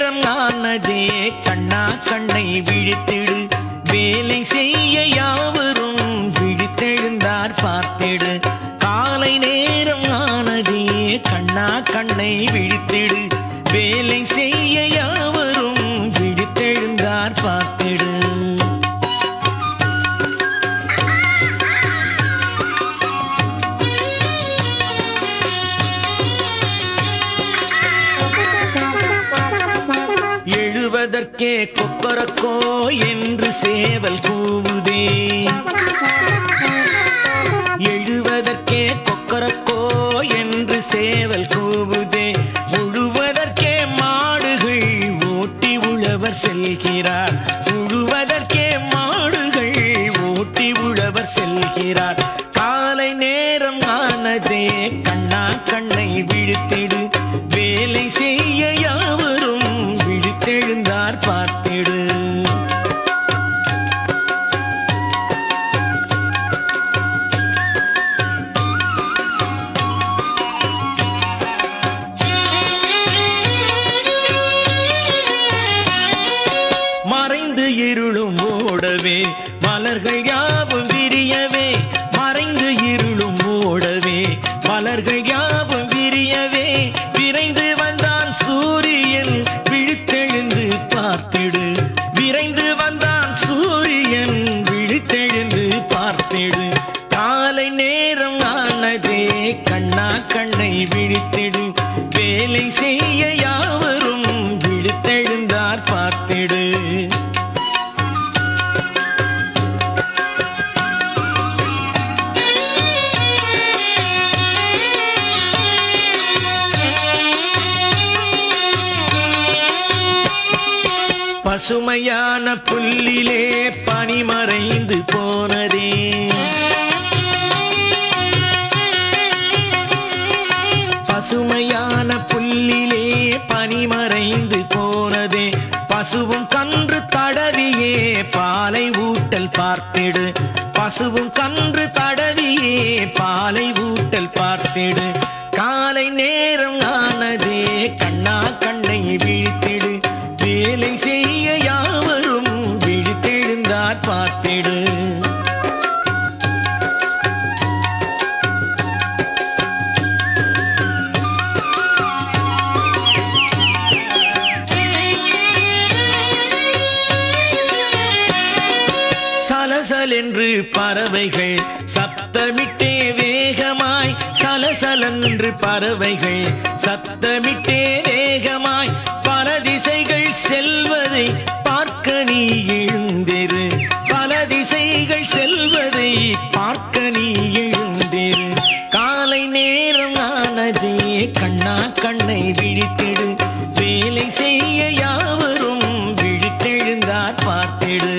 நேரம் ஆனதே கண்ணா கண்ணை விழித்திடு வேலை செய்ய யாவரும் விழித்தெழுந்தார் பார்த்திடு காலை நேரம் ஆனதே கண்ணா கண்ணை விழித்திடு வேலை செய்ய யாவரும் விழித்தெழுந்தார் பார்த்திடு எழுவதற்கே கொக்கரக்கோ என்று சேவல் கூவுதே எழுவதற்கே கொக்கரக்கோ என்று சேவல் கூவுதே முழுவதற்கே மாடுகள் ஓட்டி உழவர் செல்கிறார் முழுவதற்கே மாடுகள் ஓட்டி உழவர் செல்கிறார் காலை நேரம் ஆனதே கண்ணா கண்ணை விழித்திடு வேலை செய்ய யாவரும் விழித்தெழுந்தார் பார்த்திடு மறைந்து இருளும் ஓடவே மலர்கள் யாவும் விரியவே மறைந்து இருளும் ஓடவே மலர்கள் யாவும் விரியவே விரைந்து வந்தான் சூரியன் விழித்தெழுந்து பார்த்திடு விரைந்து வந்தான் சூரியன் விழித்தெழுந்து பார்த்திடு காலை நேரம் ஆனதே கண்ணா கண்ணை விழித்திடு வேலை செய்ய யாவரும் விழித்தெழுந்தார் பார்த்திடு பசுமையான புல்லிலே பனி மறைந்து போனதே பசுமையான புல்லிலே பனி மறைந்து போனதே பசுவும் கன்று தடவியே பாலை ஊட்டல் பார்த்திடு பசுவும் கன்று தடவியே பாலை ஊட்டல் பார்த்திடு காலை நேரம் ஆனதே கண்ணா கண்ணை விழித்திடு வேலை செய்ய யாவரும் விழித்தெழுந்தார் பார்த்திடு சலசலென்று பறவைகள் சத்தமிட்டே வேகமாய் சலசலென்று பறவைகள் சத்தமிட்டே வேகமாய் பல திசைகள் செல்வதை பார்க்க நீ எழுந்திரு பல திசைகள் செல்வதை பார்க்க நீ எழுந்திரு காலை நேரம் ஆனதே கண்ணா கண்ணை விழித்திடு வேலை செய்ய யாவரும் விழித்தெழுந்தார் பார்த்திடு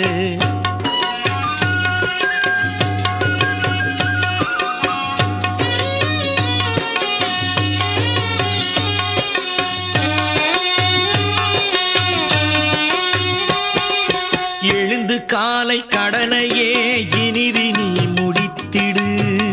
எழுந்து காலை கடனையே இனிதி நீ முடித்திடு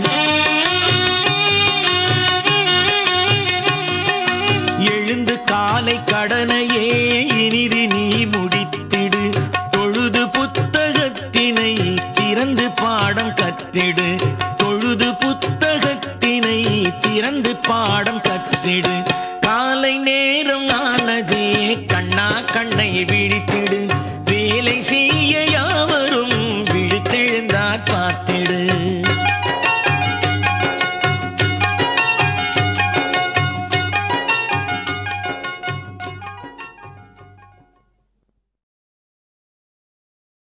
எழுந்து காலை கடனையே இனிதி நீ முடித்திடு தொழுது புத்தகத்தினை திறந்து பாடம் கற்றிடு தொழுது புத்தகத்தினை திறந்து பாடம் கற்றிடு